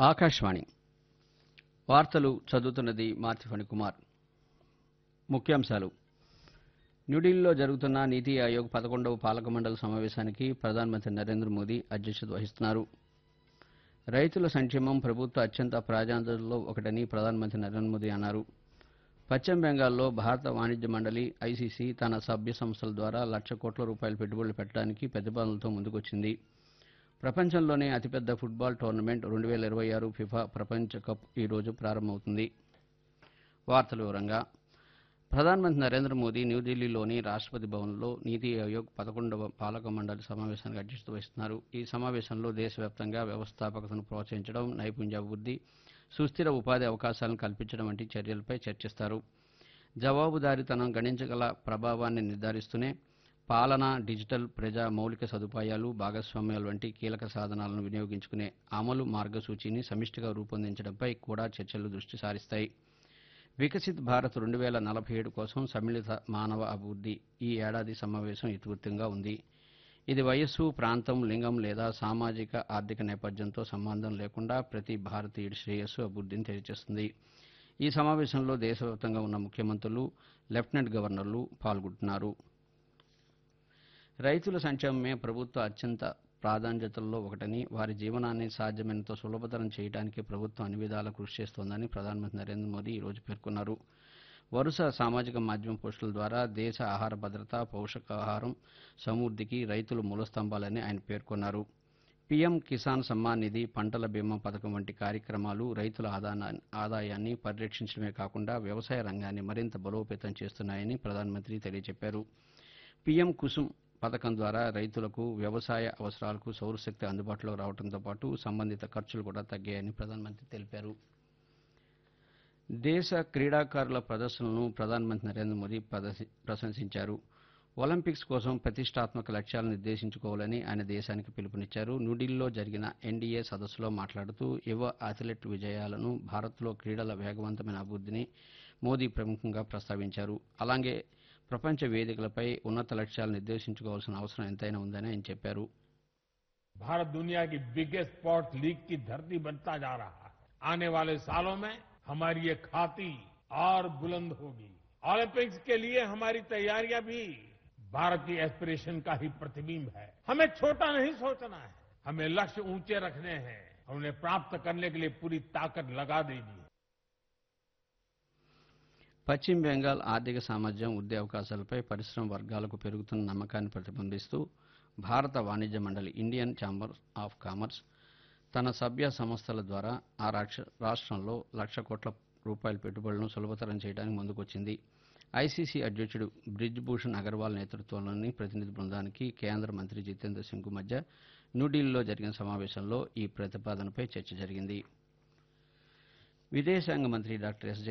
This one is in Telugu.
ఆకాశవాణి వార్తలు చదువుతున్నది మార్తిఫణి కుమార్ ముఖ్యాంశాలు న్యూఢిల్లీలో జరుగుతున్న నీతి ఆయోగ్ పదకొండవ పాలక మండలి సమావేశానికి ప్రధానమంత్రి నరేంద్ర మోదీ అధ్యక్షత వహిస్తున్నారు రైతుల సంక్షేమం ప్రభుత్వ అత్యంత ప్రాధాన్యతల్లో ఒకటని ప్రధానమంత్రి నరేంద్ర మోదీ అన్నారు పశ్చిమ బెంగాల్లో భారత వాణిజ్య మండలి ఐసీసీ తన సభ్య సంస్థల ద్వారా లక్ష కోట్ల రూపాయల పెట్టుబడులు పెట్టడానికి ప్రతిపాదనలతో ముందుకొచ్చింది ప్రపంచంలోనే అతిపెద్ద ఫుట్బాల్ టోర్నమెంట్ రెండు వేల ఇరవై ఆరు ఫిఫా ప్రపంచ కప్ ఈ రోజు ప్రారంభమవుతుంది వార్తల వివరంగా ప్రధానమంత్రి నరేంద్ర మోదీ న్యూఢిల్లీలోని రాష్ట్రపతి భవన్లో నీతి ఆయోగ్ పదకొండవ పాలక మండలి సమావేశానికి అధ్యక్షత వహిస్తున్నారు ఈ సమావేశంలో దేశవ్యాప్తంగా వ్యవస్థాపకతను ప్రోత్సహించడం నైపుణ్యాభివృద్ధి సుస్థిర ఉపాధి అవకాశాలను కల్పించడం వంటి చర్యలపై చర్చిస్తారు జవాబుదారీతనం గణించగల ప్రభావాన్ని నిర్ధారిస్తూనే పాలన డిజిటల్ ప్రజా మౌలిక సదుపాయాలు భాగస్వామ్యాలు వంటి కీలక సాధనాలను వినియోగించుకునే అమలు మార్గసూచిని సమిష్టిగా రూపొందించడంపై కూడా చర్చలు దృష్టి సారిస్తాయి వికసిత్ భారత్ రెండు వేల నలభై ఏడు కోసం సమ్మిళిత మానవ అభివృద్ధి ఈ ఏడాది సమావేశం ఇతివృత్తంగా ఉంది ఇది వయస్సు ప్రాంతం లింగం లేదా సామాజిక ఆర్థిక నేపథ్యంతో సంబంధం లేకుండా ప్రతి భారతీయుడి శ్రేయస్సు అభివృద్ధిని తెలియజేస్తుంది ఈ సమావేశంలో దేశవ్యాప్తంగా ఉన్న ముఖ్యమంత్రులు లెఫ్టినెంట్ గవర్నర్లు పాల్గొంటున్నారు రైతుల సంక్షేమమే ప్రభుత్వ అత్యంత ప్రాధాన్యతల్లో ఒకటని వారి జీవనాన్ని సాధ్యమైనంత సులభతరం చేయడానికి ప్రభుత్వం అన్ని విధాలా కృషి చేస్తోందని ప్రధానమంత్రి నరేంద్ర మోదీ ఈరోజు పేర్కొన్నారు వరుస సామాజిక మాధ్యమం పోస్టుల ద్వారా దేశ ఆహార భద్రత పౌషకాహారం సమృద్ధికి రైతులు మూలస్తంభాలని ఆయన పేర్కొన్నారు పీఎం కిసాన్ సమ్మాన్ నిధి పంటల బీమా పథకం వంటి కార్యక్రమాలు రైతుల ఆదానా- ఆదాయాన్ని పరిరక్షించడమే కాకుండా వ్యవసాయ రంగాన్ని మరింత బలోపేతం చేస్తున్నాయని ప్రధానమంత్రి తెలియజెప్పారు పీఎం కుసుమ్ పథకం ద్వారా రైతులకు వ్యవసాయ అవసరాలకు సౌరశక్తి అందుబాటులో రావడంతో పాటు సంబంధిత ఖర్చులు కూడా తగ్గాయని ప్రధానమంత్రి తెలిపారు దేశ క్రీడాకారుల ప్రదర్శనలను ప్రధానమంత్రి నరేంద్ర మోదీ ప్రదర్శి- ప్రశంసించారు ఒలింపిక్స్ కోసం ప్రతిష్టాత్మక లక్ష్యాలను నిర్దేశించుకోవాలని ఆయన దేశానికి పిలుపునిచ్చారు న్యూఢిల్లీలో జరిగిన ఎన్డీఏ సదస్సులో మాట్లాడుతూ యువ అథ్లెట్ విజయాలను భారత్లో క్రీడల వేగవంతమైన అభివృద్ధిని మోదీ ప్రముఖంగా ప్రస్తావించారు అలాగే ప్రపంచ వేదికలపై ఉన్నత లక్ష్యాలు నిర్దేశించుకోవాల్సిన అవసరం ఎంతైనా ఉందని ఆయన చెప్పారు भारत दुनिया की बिगेस्ट स्पोर्ट्स लीग की धरती बनता जा रहा है आने वाले सालों में हमारी ये खाती और बुलंद होगी ओलंपिक्स के लिए हमारी तैयारियां भी भारत की एस्पिरेशन का ही प्रतिबिंब है हमें छोटा नहीं सोचना है हमें लक्ष्य ऊंचे रखने हैं और उन्हें प्राप्त करने के लिए पूरी ताकत लगा देनी है పశ్చిమ బెంగాల్ ఆర్థిక సామర్థ్యం ఉద్యోగ అవకాశాలపై పరిశ్రమ వర్గాలకు పెరుగుతున్న నమ్మకాన్ని ప్రతిబింబిస్తూ భారత వాణిజ్య మండలి ఇండియన్ ఛాంబర్ ఆఫ్ కామర్స్ తన సభ్య సంస్థల ద్వారా ఆ రాక్ష- రాష్ట్రంలో లక్ష కోట్ల రూపాయల పెట్టుబడులను సులభతరం చేయడానికి ముందుకొచ్చింది ఐసీసీ అధ్యక్షుడు బ్రిజ్ భూషణ్ అగర్వాల్ నేతృత్వంలోని ప్రతినిధి బృందానికి కేంద్ర మంత్రి జితేంద్ర సింగ్ మధ్య న్యూఢిల్లీలో జరిగిన సమావేశంలో ఈ ప్రతిపాదనపై చర్చ జరిగింది విదేశాంగ మంత్రి డాక్టర్ ఎస్